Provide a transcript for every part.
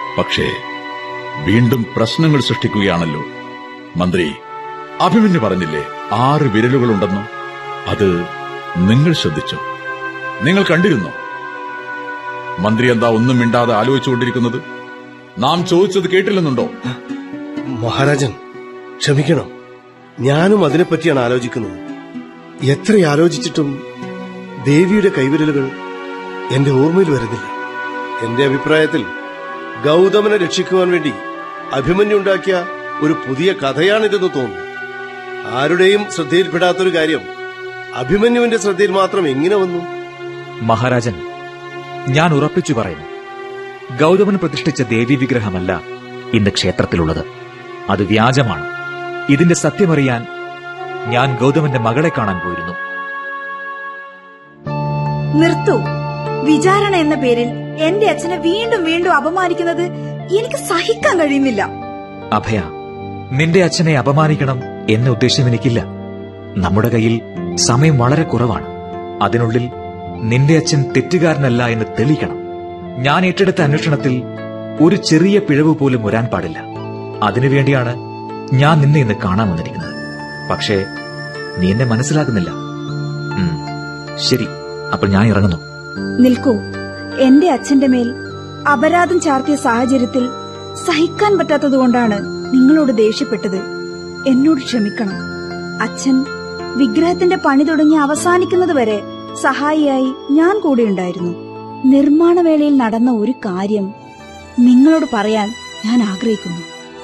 പക്ഷേ വീണ്ടും പ്രശ്നങ്ങൾ സൃഷ്ടിക്കുകയാണല്ലോ മന്ത്രി അഭിമന്യു പറഞ്ഞില്ലേ ആറ് വിരലുകളുണ്ടെന്ന് അത് നിങ്ങൾ ശ്രദ്ധിച്ചോ നിങ്ങൾ കണ്ടിരുന്നോ മന്ത്രി എന്താ ഒന്നും മിണ്ടാതെ ആലോചിച്ചുകൊണ്ടിരിക്കുന്നത് നാം ചോദിച്ചത് കേട്ടില്ലെന്നുണ്ടോ മഹാരാജൻ ക്ഷമിക്കണം ഞാനും അതിനെപ്പറ്റിയാണ് ആലോചിക്കുന്നത് എത്ര ആലോചിച്ചിട്ടും ദേവിയുടെ കൈവിരലുകൾ എന്റെ ഓർമ്മയിൽ വരുന്നില്ല എന്റെ അഭിപ്രായത്തിൽ ഗൗതമനെ രക്ഷിക്കുവാൻ വേണ്ടി അഭിമന്യുണ്ടാക്കിയ ഒരു പുതിയ കഥയാണിതെന്ന് തോന്നുന്നു ആരുടെയും ശ്രദ്ധയിൽപ്പെടാത്തൊരു കാര്യം അഭിമന്യുവിന്റെ ശ്രദ്ധയിൽ മാത്രം എങ്ങനെ വന്നു മഹാരാജൻ ഞാൻ ഉറപ്പിച്ചു പറയുന്നു ഗൗതമൻ പ്രതിഷ്ഠിച്ച ദേവീ വിഗ്രഹമല്ല ഇന്ന് ക്ഷേത്രത്തിലുള്ളത് അത് വ്യാജമാണ് ഇതിന്റെ സത്യമറിയാൻ ഞാൻ ഗൗതമന്റെ മകളെ കാണാൻ പോയിരുന്നു നിർത്തൂ വിചാരണ എന്ന പേരിൽ എന്റെ അച്ഛനെ വീണ്ടും വീണ്ടും അപമാനിക്കുന്നത് എനിക്ക് സഹിക്കാൻ കഴിയുന്നില്ല അഭയ നിന്റെ അച്ഛനെ അപമാനിക്കണം എന്ന ഉദ്ദേശം എനിക്കില്ല നമ്മുടെ കയ്യിൽ സമയം വളരെ കുറവാണ് അതിനുള്ളിൽ നിന്റെ അച്ഛൻ തെറ്റുകാരനല്ല എന്ന് തെളിയിക്കണം ഞാൻ ഏറ്റെടുത്ത അന്വേഷണത്തിൽ ഒരു ചെറിയ പിഴവ് പോലും വരാൻ പാടില്ല അതിനുവേണ്ടിയാണ് ഞാൻ നിന്നെ ഇന്ന് കാണാൻ വന്നിരിക്കുന്നത് പക്ഷേ നീ എന്നെ മനസ്സിലാക്കുന്നില്ല ഉം, ശരി അപ്പോൾ ഞാൻ ഇറങ്ങുന്നു നിൽക്കൂ എന്റെ അച്ഛന്റെ മേൽ അപരാധം ചാർത്തിയ സാഹചര്യത്തിൽ സഹിക്കാൻ പറ്റാത്തതുകൊണ്ടാണ് നിങ്ങളോട് ദേഷ്യപ്പെട്ടത് എന്നോട് ക്ഷമിക്കണം അച്ഛൻ വിഗ്രഹത്തിന്റെ പണി തുടങ്ങി അവസാനിക്കുന്നത് വരെ സഹായിയായി ഞാൻ കൂടെ ഉണ്ടായിരുന്നു നിർമ്മാണവേളയിൽ നടന്ന ഒരു കാര്യം നിങ്ങളോട് പറയാൻ ഞാൻ ആഗ്രഹിക്കുന്നു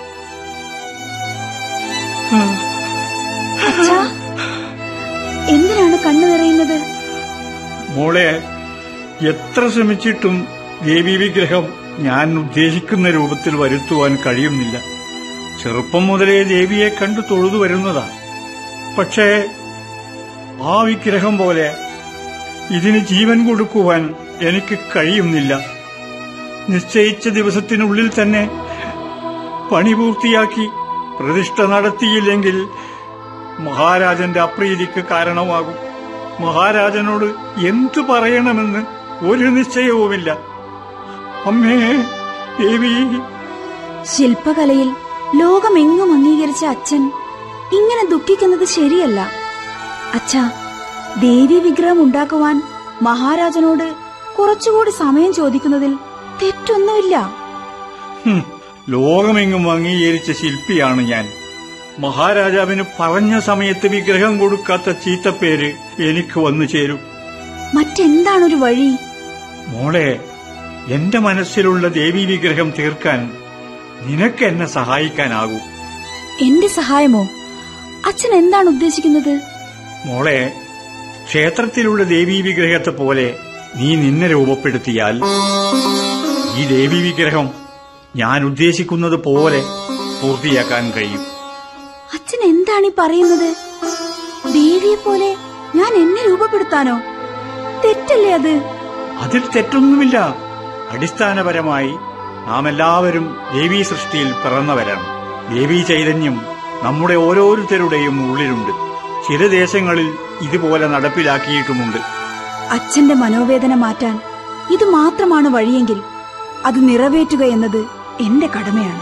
അച്ഛാ എന്തിനാണ് കണ്ണു നിറയുന്നത് മോളെ എത്ര ശ്രമിച്ചിട്ടും ദേവീ വിഗ്രഹം ഞാൻ ഉദ്ദേശിക്കുന്ന രൂപത്തിൽ വരുത്തുവാൻ കഴിയുന്നില്ല ചെറുപ്പം മുതലേ ദേവിയെ കണ്ടു തൊഴുതു വരുന്നതാ പക്ഷേ ആ വിഗ്രഹം പോലെ ഇതിന് ജീവൻ കൊടുക്കുവാൻ എനിക്ക് കഴിയുന്നില്ല നിശ്ചയിച്ച ദിവസത്തിനുള്ളിൽ തന്നെ പണി പൂർത്തിയാക്കി പ്രതിഷ്ഠ നടത്തിയില്ലെങ്കിൽ മഹാരാജന്റെ അപ്രീതിക്ക് കാരണമാകും മഹാരാജനോട് എന്തു പറയണമെന്ന് ഒരു നിശ്ചയവുമില്ല അമ്മേ ദേവി ശില്പകലയിൽ ലോകമെങ്ങും അംഗീകരിച്ച അച്ഛൻ ഇങ്ങനെ ദുഃഖിക്കുന്നത് ശരിയല്ല അച്ഛാ ദേവി വിഗ്രഹം ഉണ്ടാക്കുവാൻ മഹാരാജനോട് കുറച്ചുകൂടി സമയം ചോദിക്കുന്നതിൽ തെറ്റൊന്നുമില്ല ഹും, ലോകമെങ്ങും അംഗീകരിച്ച ശില്പിയാണ് ഞാൻ മഹാരാജാവിന് പറഞ്ഞ സമയത്ത് വിഗ്രഹം കൊടുക്കാത്ത ചീത്തപ്പേര് എനിക്ക് വന്നു ചേരും മറ്റെന്താണൊരു വഴി മോളെ എന്റെ മനസ്സിലുള്ള ദേവീ വിഗ്രഹം തീർക്കാൻ നിനക്ക് എന്നെ സഹായിക്കാനാകൂ എന്റെ സഹായമോ അച്ഛൻ എന്താണ് ഉദ്ദേശിക്കുന്നത് മോളെ ക്ഷേത്രത്തിലുള്ള ദേവീ വിഗ്രഹത്തെ പോലെ നീ നിന്നെ രൂപപ്പെടുത്തിയാൽ ഈ ദേവീ വിഗ്രഹം ഞാൻ ഉദ്ദേശിക്കുന്നത് പോലെ പൂർത്തിയാക്കാൻ കഴിയും അച്ഛൻ എന്താണ് ഈ പറയുന്നത് ദേവിയെ പോലെ ഞാൻ എന്നെ രൂപപ്പെടുത്താനോ തെറ്റല്ലേ അത് അതിൽ തെറ്റൊന്നുമില്ല അടിസ്ഥാനപരമായി നാം എല്ലാവരും ദേവീ സൃഷ്ടിയിൽ പിറന്നവരാണ് ദേവീ ചൈതന്യം നമ്മുടെ ഓരോരുത്തരുടെയും ഉള്ളിലുണ്ട് ചില ദേശങ്ങളിൽ ഇതുപോലെ നടപ്പിലാക്കിയിട്ടുമുണ്ട് അച്ഛന്റെ മനോവേദന മാറ്റാൻ ഇത് മാത്രമാണ് വഴിയെങ്കിൽ അത് നിറവേറ്റുക എന്നത് എന്റെ കടമയാണ്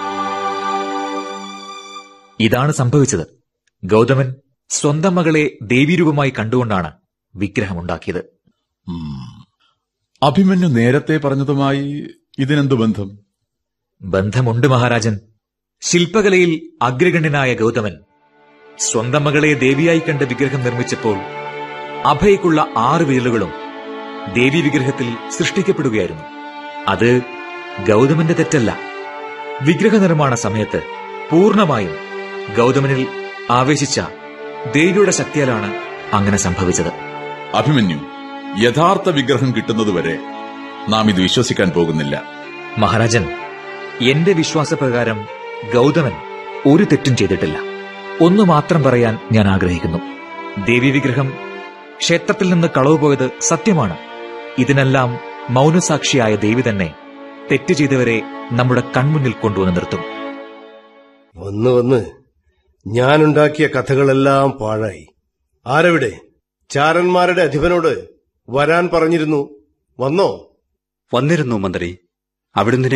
ഇതാണ് സംഭവിച്ചത് ഗൗതമൻ സ്വന്തം മകളെ ദേവീരൂപമായി കണ്ടുകൊണ്ടാണ് വിഗ്രഹമുണ്ടാക്കിയത് ഉം. അഭിമന്യു നേരത്തെ പറഞ്ഞതുമായി ഇതിനെന്തു ബന്ധം ബന്ധമുണ്ട് മഹാരാജൻ ശില്പകലയിൽ അഗ്രഗണ്യനായ ഗൗതമൻ സ്വന്തം മകളെ ദേവിയായി കണ്ട് വിഗ്രഹം നിർമ്മിച്ചപ്പോൾ അഭയക്കുള്ള ആറ് വിരലുകളും ദേവി വിഗ്രഹത്തിൽ സൃഷ്ടിക്കപ്പെടുകയായിരുന്നു അത് ഗൗതമന്റെ തെറ്റല്ല വിഗ്രഹ നിർമ്മാണ സമയത്ത് പൂർണ്ണമായും ഗൗതമനിൽ ആവേശിച്ച ദേവിയുടെ ശക്തിയാലാണ് അങ്ങനെ സംഭവിച്ചത് അഭിമന്യു യഥാർത്ഥ വിഗ്രഹം കിട്ടുന്നതുവരെ നാം ഇത് വിശ്വസിക്കാൻ പോകുന്നില്ല മഹാരാജൻ എന്റെ വിശ്വാസപ്രകാരം ഗൗതമൻ ഒരു തെറ്റും ചെയ്തിട്ടില്ല ഒന്നു മാത്രം പറയാൻ ഞാൻ ആഗ്രഹിക്കുന്നു ദേവി വിഗ്രഹം ക്ഷേത്രത്തിൽ നിന്ന് കളവ് പോയത് സത്യമാണ് ഇതിനെല്ലാം മൗനസാക്ഷിയായ ദേവി തന്നെ തെറ്റ് ചെയ്തവരെ നമ്മുടെ കൺമുന്നിൽ കൊണ്ടുവന്ന് നിർത്തും വന്ന് വന്ന് ഞാനുണ്ടാക്കിയ കഥകളെല്ലാം പാഴായി ആരവിടെ ചാരന്മാരുടെ അധിപനോട് വരാൻ പറഞ്ഞിരുന്നു വന്നോ വന്നിരുന്നു മന്ത്രി അവിടുന്ന്